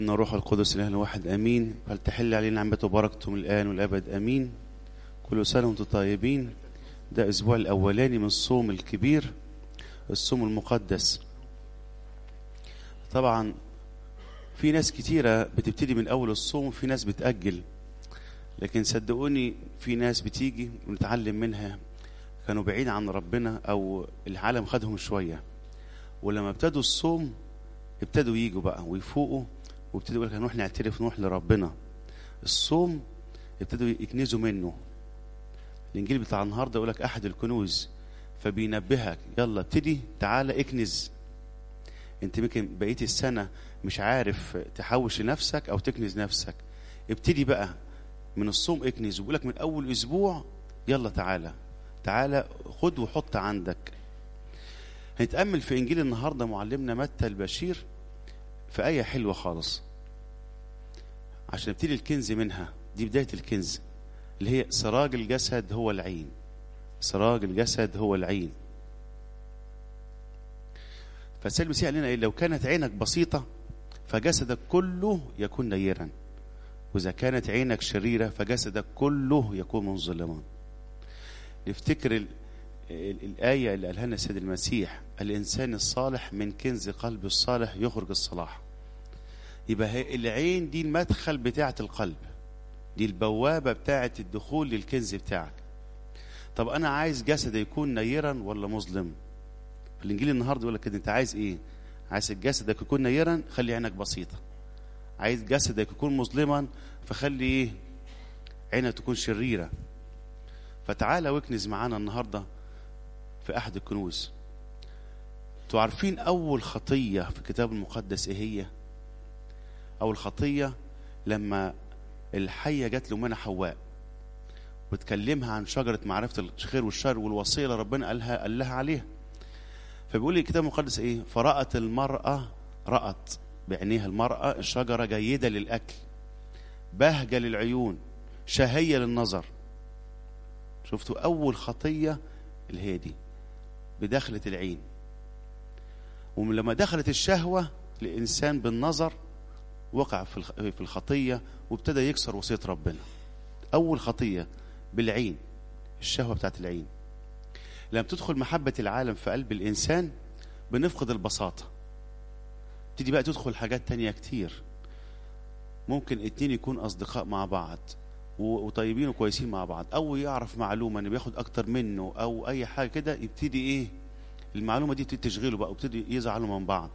إن روح القدس الإله الواحد أمين فلتحل علينا نعمته وبركته من الآن والأبد أمين كل سنة وأنتم طيبين ده الأسبوع الأولاني من الصوم الكبير الصوم المقدس طبعا في ناس كتيرة بتبتدي من أول الصوم وفي ناس بتأجل لكن صدقوني في ناس بتيجي ونتعلم منها كانوا بعيد عن ربنا أو العالم خدهم شوية ولما ابتدوا الصوم ابتدوا يجوا بقى ويفوقوا وابتدوا يقول لك هنروح نعترف نروح لربنا الصوم ابتدوا يكنزوا منه الانجيل بتاع النهارده يقول لك احد الكنوز فبينبهك يلا ابتدي تعالى اكنز انت ممكن بقيت السنه مش عارف تحوش لنفسك او تكنز نفسك ابتدي بقى من الصوم اكنز ويقول لك من اول اسبوع يلا تعالى تعالى خد وحط عندك هنتامل في انجيل النهارده معلمنا متى البشير في آية حلوة خالص عشان نبتدي الكنز منها دي بداية الكنز اللي هي سراج الجسد هو العين سراج الجسد هو العين فالسيد المسيح قال لنا ايه لو كانت عينك بسيطة فجسدك كله يكون نيرا وإذا كانت عينك شريرة فجسدك كله يكون منظلما نفتكر ال ال الآية اللي قالها لنا السيد المسيح الإنسان الصالح من كنز قلب الصالح يخرج الصلاح يبقى هي العين دي المدخل بتاعة القلب دي البوابة بتاعة الدخول للكنز بتاعك طب أنا عايز جسد يكون نيرا ولا مظلم الإنجيل النهاردة يقول لك كده أنت عايز إيه عايز جسدك يكون نيرا خلي عينك بسيطة عايز جسدك يكون مظلما فخلي إيه عينك تكون شريرة فتعالى واكنز معانا النهارده في أحد الكنوز انتوا عارفين أول خطية في الكتاب المقدس إيه هي؟ أول خطية لما الحية جات لأمنا حواء وتكلمها عن شجرة معرفة الخير والشر والوصية اللي ربنا قالها قال لها عليها فبيقول لي الكتاب المقدس إيه؟ فرأت المرأة رأت بعينيها المرأة الشجرة جيدة للأكل بهجة للعيون شهية للنظر شفتوا أول خطية اللي هي دي بدخلة العين ولما دخلت الشهوة الإنسان بالنظر وقع في الخطية وابتدى يكسر وصية ربنا أول خطية بالعين الشهوة بتاعت العين لما تدخل محبة العالم في قلب الإنسان بنفقد البساطة تدي بقى تدخل حاجات تانية كتير ممكن اتنين يكون أصدقاء مع بعض وطيبين وكويسين مع بعض او يعرف معلومه انه بياخد اكتر منه او اي حاجه كده يبتدي ايه المعلومه دي تبتدي تشغله بقى ويبتدي يزعلوا من بعض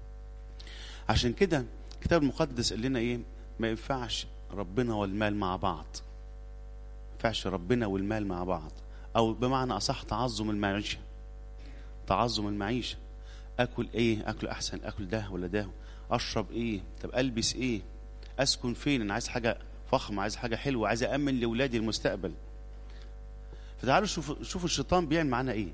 عشان كده الكتاب المقدس قال لنا ايه ما ينفعش ربنا والمال مع بعض ما ينفعش ربنا والمال مع بعض او بمعنى اصح تعظم المعيشه تعظم المعيشه اكل ايه اكل احسن اكل ده ولا ده اشرب ايه طب البس ايه اسكن فين انا عايز حاجه فخم عايز حاجه حلوه عايز امن لاولادي المستقبل فتعالوا شوفوا شوفوا الشيطان بيعمل معانا ايه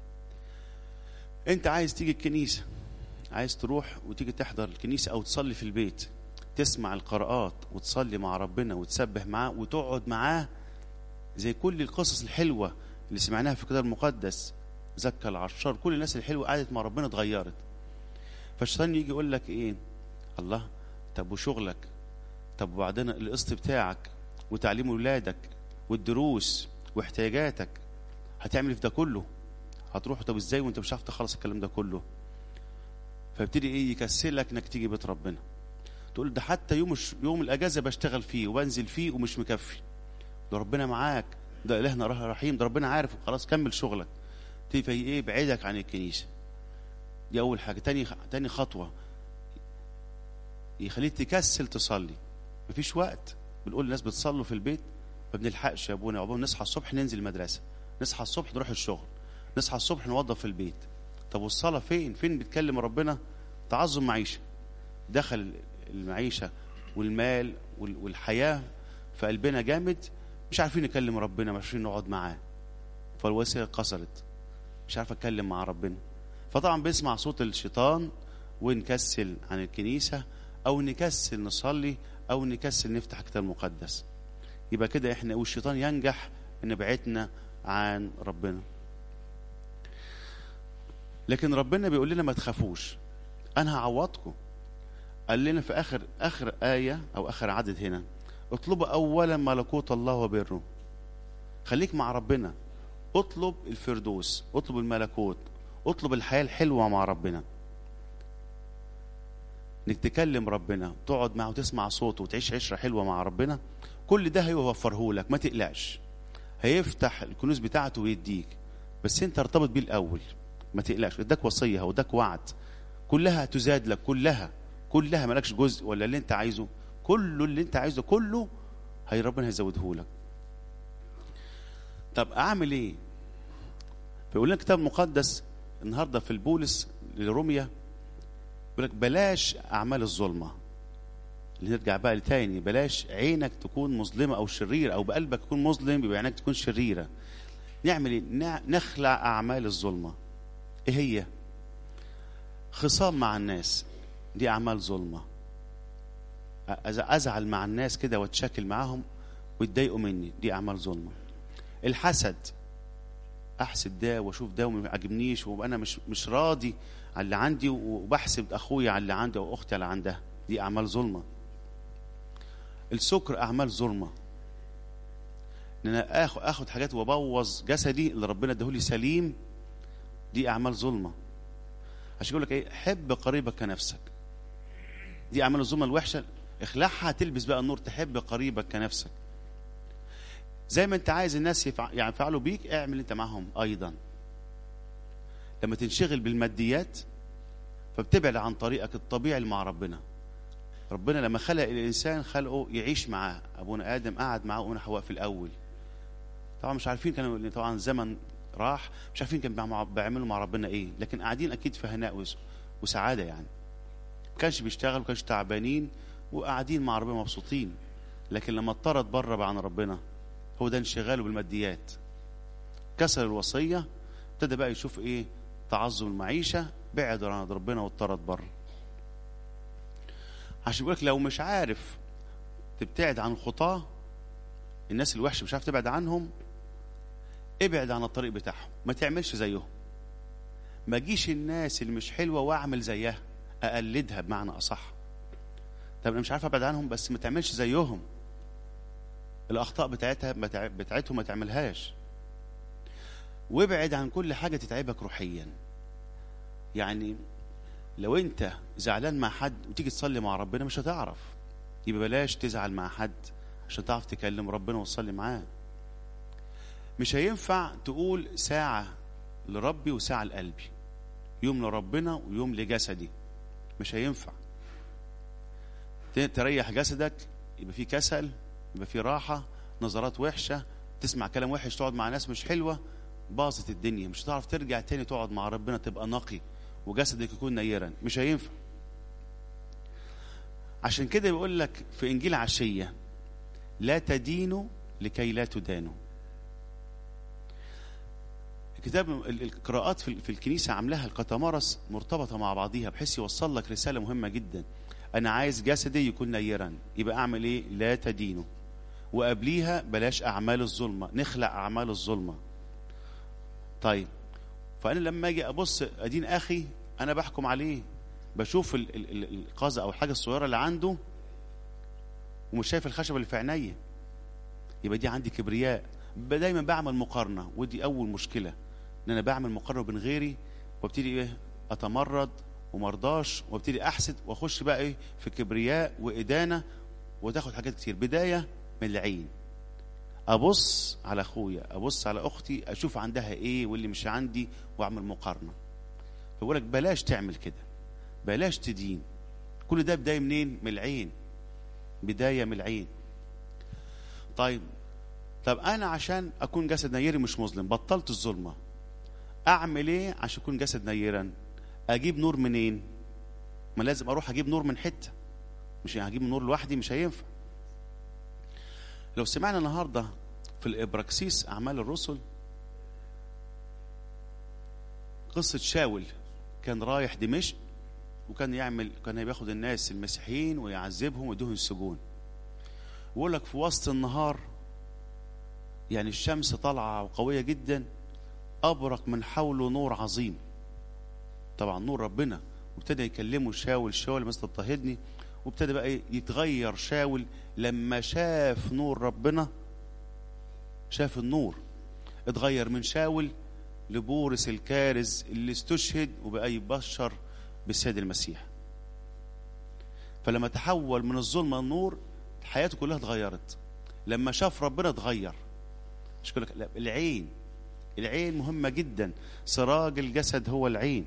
انت عايز تيجي الكنيسه عايز تروح وتيجي تحضر الكنيسه او تصلي في البيت تسمع القراءات وتصلي مع ربنا وتسبح معاه وتقعد معاه زي كل القصص الحلوه اللي سمعناها في الكتاب المقدس زكى العشار كل الناس الحلوه قعدت مع ربنا اتغيرت فالشيطان يجي يقول لك ايه الله طب وشغلك طب وبعدين القسط بتاعك وتعليم ولادك والدروس واحتياجاتك هتعمل في ده كله هتروح طب ازاي وانت مش عارف تخلص الكلام ده كله فيبتدي ايه يكسلك انك تيجي بيت ربنا تقول ده حتى يوم يوم الاجازه بشتغل فيه وبنزل فيه ومش مكفي ده ربنا معاك ده الهنا رحيم ده ربنا عارف خلاص كمل شغلك تيجي ايه بعيدك عن الكنيسه دي اول حاجه تاني تاني خطوه يخليك تكسل تصلي مفيش وقت بنقول للناس بتصلوا في البيت ما بنلحقش يا ابونا يا ابونا نصحى الصبح ننزل المدرسه نصحى الصبح نروح الشغل نصحى الصبح نوظف في البيت طب والصلاه فين فين بيتكلم ربنا تعظم معيشه دخل المعيشه والمال والحياه في قلبنا جامد مش عارفين نكلم ربنا مش عارفين نقعد معاه فالوسيله اتكسرت مش عارف اتكلم مع ربنا فطبعا بيسمع صوت الشيطان ونكسل عن الكنيسه او نكسل نصلي او نكسل نفتح كتاب مقدس يبقى كده احنا والشيطان ينجح ان بعدنا عن ربنا لكن ربنا بيقول لنا ما تخافوش انا هعوضكم قال لنا في اخر اخر ايه او اخر عدد هنا اطلبوا اولا ملكوت الله وبره خليك مع ربنا اطلب الفردوس اطلب الملكوت اطلب الحياه الحلوه مع ربنا انك تكلم ربنا تقعد معه وتسمع صوته وتعيش عشره حلوه مع ربنا كل ده هيوفره لك ما تقلقش هيفتح الكنوز بتاعته ويديك بس انت ارتبط بيه الاول ما تقلقش اداك وصيه او اداك وعد كلها تزاد لك كلها كلها مالكش جزء ولا اللي انت عايزه كله اللي انت عايزه كله هي ربنا هيزوده لك طب اعمل ايه فيقول لنا الكتاب المقدس النهارده في البولس لروميا بيقول لك بلاش اعمال الظلمه نرجع بقى لتاني بلاش عينك تكون مظلمه او شريره او بقلبك تكون مظلم يبقى عينك تكون شريره نعمل ايه نع- نخلع اعمال الظلمه ايه هي خصام مع الناس دي اعمال ظلمه أز- ازعل مع الناس كده واتشاكل معاهم ويتضايقوا مني دي اعمال ظلمه الحسد احسد ده واشوف ده وما عجبنيش وابقى انا مش مش راضي على اللي عندي وبحسد اخويا على اللي عندي او اختي على اللي عندها دي اعمال ظلمه السكر اعمال ظلمه ان انا اخد اخد حاجات وابوظ جسدي اللي ربنا اداهولي سليم دي اعمال ظلمه عشان يقول لك ايه حب قريبك كنفسك دي اعمال الظلمه الوحشه اخلعها تلبس بقى النور تحب قريبك كنفسك زي ما انت عايز الناس يفع... يعني يفعلوا بيك اعمل انت معهم ايضا لما تنشغل بالماديات فبتبعد عن طريقك الطبيعي اللي مع ربنا ربنا لما خلق الانسان خلقه يعيش معاه ابونا ادم قعد معاه وامنا حواء في الاول طبعا مش عارفين كانوا طبعا الزمن راح مش عارفين كانوا مع- بيعملوا مع ربنا ايه لكن قاعدين اكيد في هناء وس- وسعاده يعني ما كانش بيشتغل ما كانش تعبانين وقاعدين مع ربنا مبسوطين لكن لما اضطرد بره عن ربنا هو ده انشغاله بالماديات كسر الوصيه ابتدى بقى يشوف ايه تعظم المعيشه بعد عن ربنا واضطرد بره عشان بيقول لك لو مش عارف تبتعد عن الخطاه الناس الوحشه مش عارف تبعد عنهم ابعد عن الطريق بتاعهم ما تعملش زيهم ما جيش الناس اللي مش حلوه واعمل زيها اقلدها بمعنى اصح طب انا مش عارف ابعد عنهم بس ما تعملش زيهم الاخطاء بتاعتها بتاع- بتاعتهم ما تعملهاش وابعد عن كل حاجه تتعبك روحيا يعني لو انت زعلان مع حد وتيجي تصلي مع ربنا مش هتعرف يبقى بلاش تزعل مع حد عشان تعرف تكلم ربنا وتصلي معاه مش هينفع تقول ساعة لربي وساعة لقلبي يوم لربنا ويوم لجسدي مش هينفع ت- تريح جسدك يبقى في كسل يبقى في راحة نظرات وحشة تسمع كلام وحش تقعد مع ناس مش حلوة باظت الدنيا مش هتعرف ترجع تاني تقعد مع ربنا تبقى نقي وجسدك يكون نيرا مش هينفع عشان كده بيقول لك في انجيل عشيه لا تدينوا لكي لا تدانوا الكتاب ال- القراءات في في الكنيسه عاملاها القطمارس مرتبطه مع بعضيها بحيث يوصل لك رساله مهمه جدا انا عايز جسدي يكون نيرا يبقى اعمل ايه لا تدينوا وقبليها بلاش اعمال الظلمه نخلع اعمال الظلمه طيب فانا لما اجي ابص ادين اخي انا بحكم عليه بشوف ال- ال- ال- القاذى او الحاجه الصغيره اللي عنده ومش شايف الخشبه اللي في عينيا يبقى دي عندي كبرياء ب- دايما بعمل مقارنه ودي اول مشكله ان انا بعمل مقارنه بين غيري وابتدي ايه اتمرد ومرضاش وابتدي احسد واخش بقى ايه في كبرياء وادانه وتاخد حاجات كتير بدايه من العين ابص على اخويا ابص على اختي اشوف عندها ايه واللي مش عندي واعمل مقارنه فبقول لك بلاش تعمل كده بلاش تدين كل ده بدايه منين من العين بدايه من العين طيب طب انا عشان اكون جسد نيري مش مظلم بطلت الظلمه اعمل ايه عشان اكون جسد نيرا اجيب نور منين ما لازم اروح اجيب نور من حته مش هجيب نور لوحدي مش هينفع لو سمعنا النهارده في الابراكسيس اعمال الرسل قصه شاول كان رايح دمشق وكان يعمل كان بياخد الناس المسيحيين ويعذبهم ويدوهم السجون ويقول لك في وسط النهار يعني الشمس طالعه وقويه جدا ابرق من حوله نور عظيم طبعا نور ربنا وابتدى يكلمه شاول شاول مثل تضطهدني وابتدى بقى إيه يتغير شاول لما شاف نور ربنا شاف النور اتغير من شاول لبورس الكارز اللي استشهد وبقى يبشر بالسيد المسيح فلما تحول من الظلمة للنور حياته كلها اتغيرت لما شاف ربنا اتغير مش كلك لا العين العين مهمة جدا سراج الجسد هو العين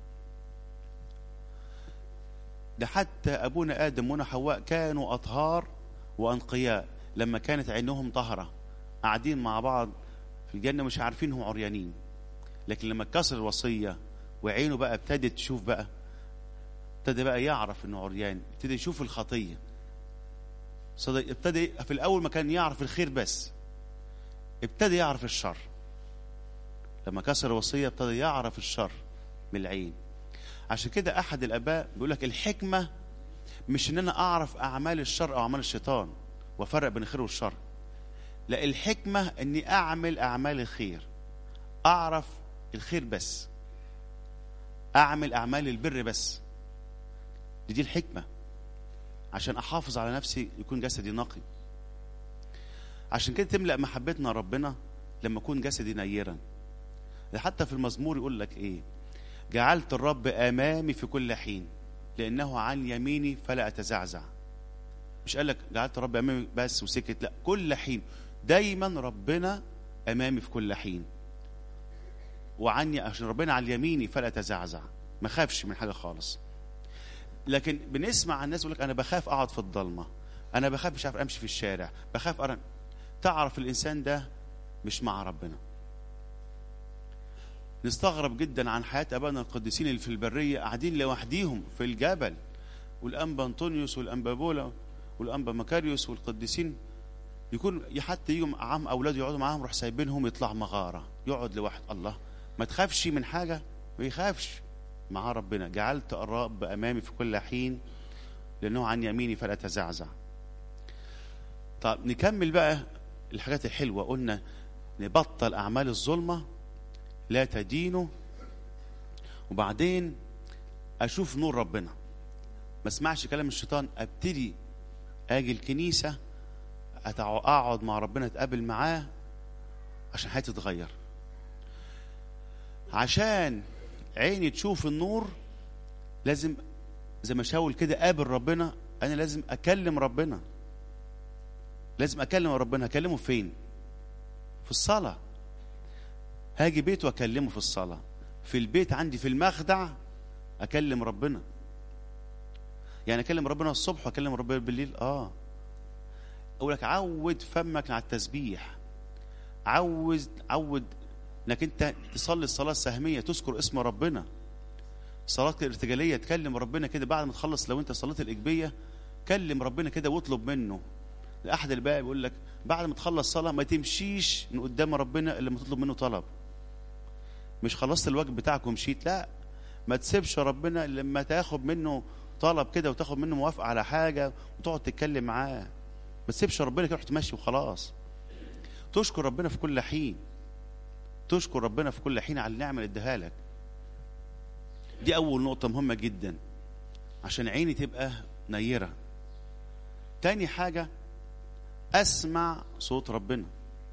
ده حتى أبونا آدم ونا حواء كانوا أطهار وأنقياء لما كانت عينهم طهرة قاعدين مع بعض في الجنة مش عارفين هم عريانين لكن لما كسر الوصية وعينه بقى ابتدت تشوف بقى ابتدى بقى يعرف انه عريان ابتدى يشوف الخطية صدق ابتدى في الأول ما كان يعرف الخير بس ابتدى يعرف الشر لما كسر الوصية ابتدى يعرف الشر من العين عشان كده أحد الآباء بيقول لك الحكمة مش إن أنا أعرف أعمال الشر أو أعمال الشيطان وأفرق بين الخير والشر لا الحكمة إني أعمل أعمال الخير أعرف الخير بس أعمل أعمال البر بس دي, دي الحكمة عشان أحافظ على نفسي يكون جسدي نقي عشان كده تملأ محبتنا ربنا لما أكون جسدي نيرا ده حتى في المزمور يقول لك إيه جعلت الرب أمامي في كل حين لأنه عن يميني فلا أتزعزع مش قال لك جعلت الرب أمامي بس وسكت لا كل حين دايما ربنا أمامي في كل حين وعني عشان ربنا على يميني فلا أتزعزع ما خافش من حاجة خالص لكن بنسمع عن الناس يقول لك أنا بخاف أقعد في الضلمة أنا بخاف مش عارف أمشي في الشارع بخاف أرى تعرف الإنسان ده مش مع ربنا نستغرب جدا عن حياة أبائنا القديسين اللي في البرية قاعدين لوحديهم في الجبل والأنبا أنطونيوس والأنبا بولا والأنبا مكاريوس والقديسين يكون حتى يجوا عم أولاده يقعدوا معاهم روح سايبينهم يطلع مغارة يقعد لوحده الله ما تخافش من حاجة ما يخافش مع ربنا جعلت الرب أمامي في كل حين لأنه عن يميني فلا تزعزع طب نكمل بقى الحاجات الحلوة قلنا نبطل أعمال الظلمة لا تدينه وبعدين أشوف نور ربنا ما اسمعش كلام الشيطان أبتدي أجي الكنيسة أقعد مع ربنا أتقابل معاه عشان حياتي تتغير عشان عيني تشوف النور لازم زي ما شاول كده قابل ربنا انا لازم اكلم ربنا لازم اكلم ربنا اكلمه فين في الصلاه هاجي بيته اكلمه في الصلاه في البيت عندي في المخدع اكلم ربنا يعني اكلم ربنا الصبح واكلم ربنا بالليل اه اقول لك عود فمك على التسبيح عود عود انك انت تصلي الصلاه السهميه تذكر اسم ربنا صلاه الارتجاليه تكلم ربنا كده بعد ما تخلص لو انت صلاه الاجبيه كلم ربنا كده واطلب منه احد الباقي بيقول لك بعد ما تخلص صلاه ما تمشيش من قدام ربنا الا لما تطلب منه طلب مش خلصت الواجب بتاعك ومشيت لا ما تسيبش ربنا لما تاخد منه طلب كده وتاخد منه موافقه على حاجه وتقعد تتكلم معاه ما تسيبش ربنا كده رحت ماشي وخلاص تشكر ربنا في كل حين تشكر ربنا في كل حين على النعمه اللي اداها لك دي اول نقطه مهمه جدا عشان عيني تبقى نيره تاني حاجه اسمع صوت ربنا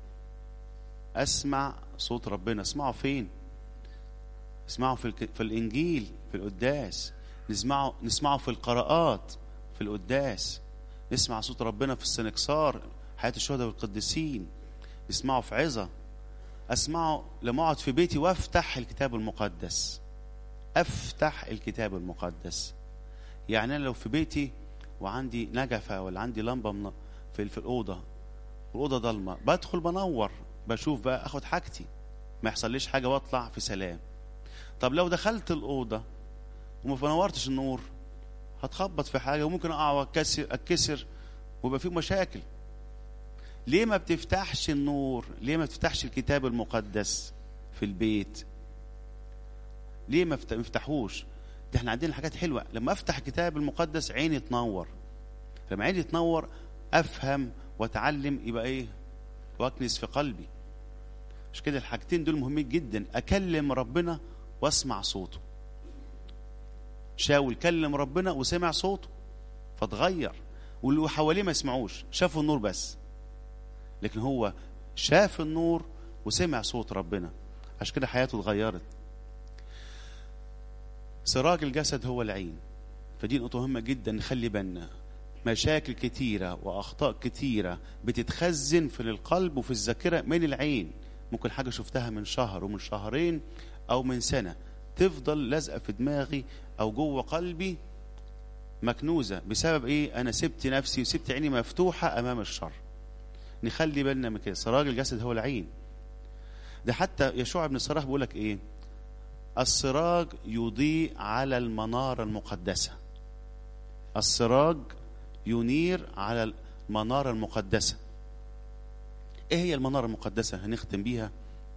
اسمع صوت ربنا اسمعه فين اسمعه في, الك... في الانجيل في القداس نسمعه نسمعه في القراءات في القداس نسمع صوت ربنا في السنكسار حياه الشهداء والقديسين نسمعه في عظه اسمعه لما اقعد في بيتي وافتح الكتاب المقدس افتح الكتاب المقدس يعني انا لو في بيتي وعندي نجفه ولا عندي لمبه من في, في الاوضه الاوضه ضلمه بدخل بنور بشوف بقى اخد حاجتي ما يحصليش حاجه واطلع في سلام طب لو دخلت الاوضه وما نورتش النور هتخبط في حاجه وممكن اقع واتكسر اتكسر ويبقى في مشاكل ليه ما بتفتحش النور ليه ما بتفتحش الكتاب المقدس في البيت ليه ما بفتحوش ده احنا عندنا حاجات حلوه لما افتح الكتاب المقدس عيني تنور لما عيني تنور افهم واتعلم يبقى ايه واكنس في قلبي مش كده الحاجتين دول مهمين جدا اكلم ربنا واسمع صوته شاول كلم ربنا وسمع صوته فتغير واللي حواليه ما يسمعوش شافوا النور بس لكن هو شاف النور وسمع صوت ربنا عشان كده حياته اتغيرت سراج الجسد هو العين فدي نقطة مهمة جدا نخلي بالنا مشاكل كتيرة وأخطاء كتيرة بتتخزن في القلب وفي الذاكرة من العين ممكن حاجة شفتها من شهر ومن شهرين أو من سنة تفضل لازقة في دماغي أو جوه قلبي مكنوزة بسبب إيه أنا سبت نفسي وسبت عيني مفتوحة أمام الشر نخلي بالنا من كده سراج الجسد هو العين ده حتى يشوع بن صراح بيقول لك إيه السراج يضيء على المنارة المقدسة السراج ينير على المنارة المقدسة ايه هي المنارة المقدسة هنختم بيها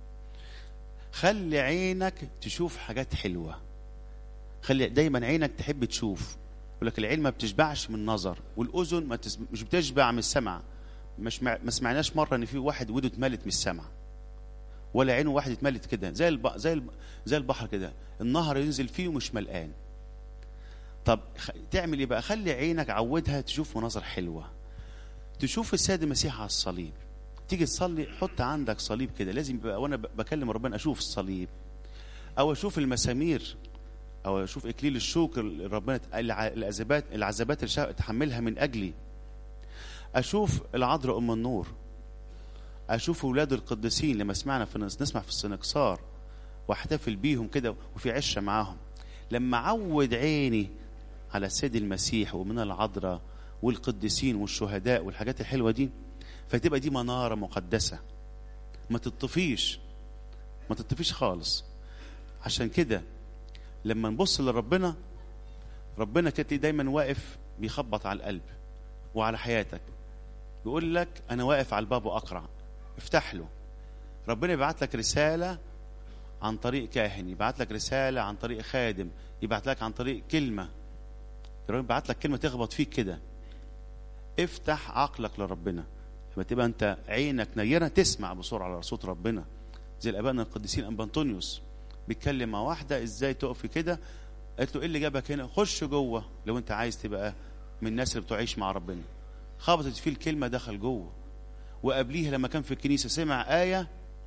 خلي عينك تشوف حاجات حلوة خلي دايما عينك تحب تشوف يقول لك العين ما بتشبعش من النظر والاذن ما تس... مش بتشبع من السمع مش مع... ما سمعناش مره ان في واحد وده اتملت من السمع ولا عينه واحد اتملت كده زي الب... زي الب... زي البحر كده النهر ينزل فيه ومش ملقان طب خ... تعمل ايه بقى خلي عينك عودها تشوف مناظر حلوه تشوف السيد المسيح على الصليب تيجي تصلي حط عندك صليب كده لازم يبقى وانا بكلم ربنا اشوف الصليب او اشوف المسامير او اشوف اكليل الشوك اللي ربنا العذابات العذابات اللي تحملها من اجلي اشوف العذراء ام النور اشوف اولاد القديسين لما سمعنا في نسمع في السنكسار واحتفل بيهم كده وفي عشه معاهم لما عود عيني على السيد المسيح ومن العذراء والقديسين والشهداء والحاجات الحلوه دي فتبقى دي مناره مقدسه ما تطفيش ما تطفيش خالص عشان كده لما نبص لربنا ربنا كده دايما واقف بيخبط على القلب وعلى حياتك بيقول لك انا واقف على الباب واقرع افتح له ربنا يبعت لك رساله عن طريق كاهن يبعت لك رساله عن طريق خادم يبعت لك عن طريق كلمه ربنا يبعت لك كلمه تخبط فيك كده افتح عقلك لربنا لما تبقى انت عينك نيره تسمع بسرعه على صوت ربنا زي الاباء القديسين ابا انطونيوس بيتكلم مع واحده ازاي تقفي كده قالت له ايه اللي جابك هنا خش جوه لو انت عايز تبقى من الناس اللي بتعيش مع ربنا خبطت فيه الكلمه دخل جوه وقبليها لما كان في الكنيسه سمع ايه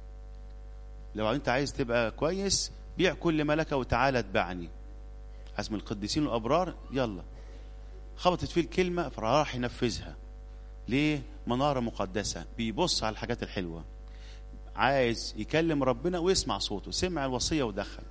لو انت عايز تبقى كويس بيع كل ملك وتعالى اتبعني عزم القديسين الابرار يلا خبطت فيه الكلمه فراح ينفذها ليه مناره مقدسه بيبص على الحاجات الحلوه عايز يكلم ربنا ويسمع صوته سمع الوصية ودخل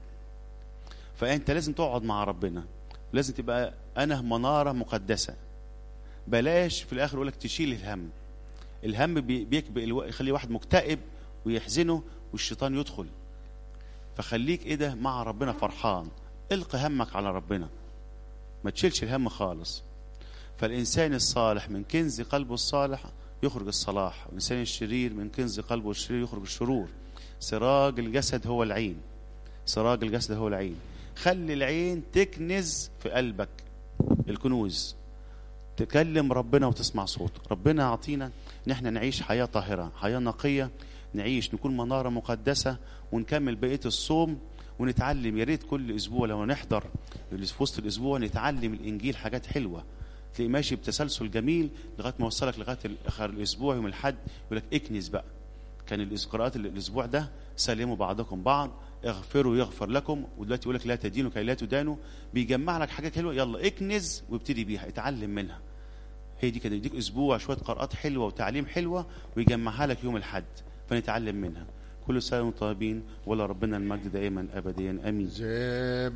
فأنت لازم تقعد مع ربنا لازم تبقى أنا منارة مقدسة بلاش في الآخر يقول لك تشيل الهم الهم بيكبئ الو... يخلي واحد مكتئب ويحزنه والشيطان يدخل فخليك ايه ده مع ربنا فرحان القي همك على ربنا ما تشيلش الهم خالص فالإنسان الصالح من كنز قلبه الصالح يخرج الصلاح والإنسان الشرير من كنز قلبه الشرير يخرج الشرور سراج الجسد هو العين سراج الجسد هو العين خلي العين تكنز في قلبك الكنوز تكلم ربنا وتسمع صوته ربنا يعطينا ان احنا نعيش حياة طاهرة حياة نقية نعيش نكون منارة مقدسة ونكمل بقية الصوم ونتعلم يا ريت كل اسبوع لو نحضر في وسط الاسبوع نتعلم الانجيل حاجات حلوه تلاقي ماشي بتسلسل جميل لغايه ما وصلك لغايه اخر الاسبوع يوم الاحد يقول لك اكنز بقى كان قراءات الاسبوع ده سلموا بعضكم بعض اغفروا يغفر لكم ودلوقتي يقول لك لا تدينوا كي لا تدانوا بيجمع لك حاجات حلوه يلا اكنز وابتدي بيها اتعلم منها هي دي كده يديك اسبوع شويه قراءات حلوه وتعليم حلوه ويجمعها لك يوم الاحد فنتعلم منها كل سنه وانتم طيبين ولا ربنا المجد دائما ابديا امين